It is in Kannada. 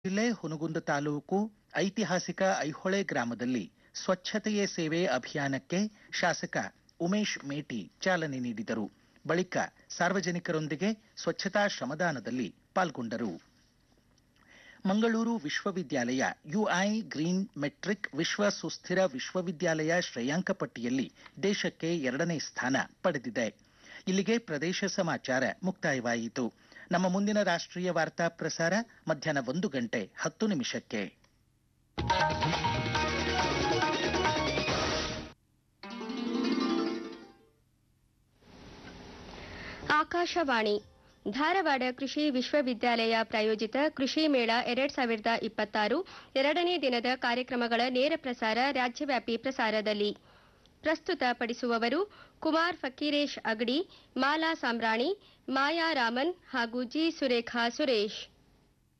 ಜಿಲ್ಲೆ ಹುನಗುಂದ ತಾಲೂಕು ಐತಿಹಾಸಿಕ ಐಹೊಳೆ ಗ್ರಾಮದಲ್ಲಿ ಸ್ವಚ್ಛತೆಯೇ ಸೇವೆ ಅಭಿಯಾನಕ್ಕೆ ಶಾಸಕ ಉಮೇಶ್ ಮೇಟಿ ಚಾಲನೆ ನೀಡಿದರು ಬಳಿಕ ಸಾರ್ವಜನಿಕರೊಂದಿಗೆ ಸ್ವಚ್ಛತಾ ಶ್ರಮದಾನದಲ್ಲಿ ಪಾಲ್ಗೊಂಡರು ಮಂಗಳೂರು ವಿಶ್ವವಿದ್ಯಾಲಯ ಯುಐ ಗ್ರೀನ್ ಮೆಟ್ರಿಕ್ ವಿಶ್ವ ಸುಸ್ಥಿರ ವಿಶ್ವವಿದ್ಯಾಲಯ ಶ್ರೇಯಾಂಕ ಪಟ್ಟಿಯಲ್ಲಿ ದೇಶಕ್ಕೆ ಎರಡನೇ ಸ್ಥಾನ ಪಡೆದಿದೆ ಇಲ್ಲಿಗೆ ಪ್ರದೇಶ ಸಮಾಚಾರ ಮುಕ್ತಾಯವಾಯಿತು ನಮ್ಮ ಮುಂದಿನ ರಾಷ್ಟ್ರೀಯ ವಾರ್ತಾ ಪ್ರಸಾರ ಮಧ್ಯಾಹ್ನ ಒಂದು ಗಂಟೆ ಹತ್ತು ನಿಮಿಷಕ್ಕೆ ಆಕಾಶವಾಣಿ ಧಾರವಾಡ ಕೃಷಿ ವಿಶ್ವವಿದ್ಯಾಲಯ ಪ್ರಾಯೋಜಿತ ಕೃಷಿ ಮೇಳ ಎರಡ್ ಸಾವಿರದ ಇಪ್ಪತ್ತಾರು ಎರಡನೇ ದಿನದ ಕಾರ್ಯಕ್ರಮಗಳ ನೇರ ಪ್ರಸಾರ ರಾಜ್ಯವ್ಯಾಪಿ ಪ್ರಸಾರದಲ್ಲಿ ಪ್ರಸ್ತುತಪಡಿಸುವವರು ಕುಮಾರ್ ಫಕೀರೇಶ್ ಅಗಡಿ ಮಾಲಾ ಸಾಮ್ರಾಣಿ ಮಾಯಾ ರಾಮನ್ ಹಾಗೂ ಜಿ ಸುರೇಖಾ ಸುರೇಶ್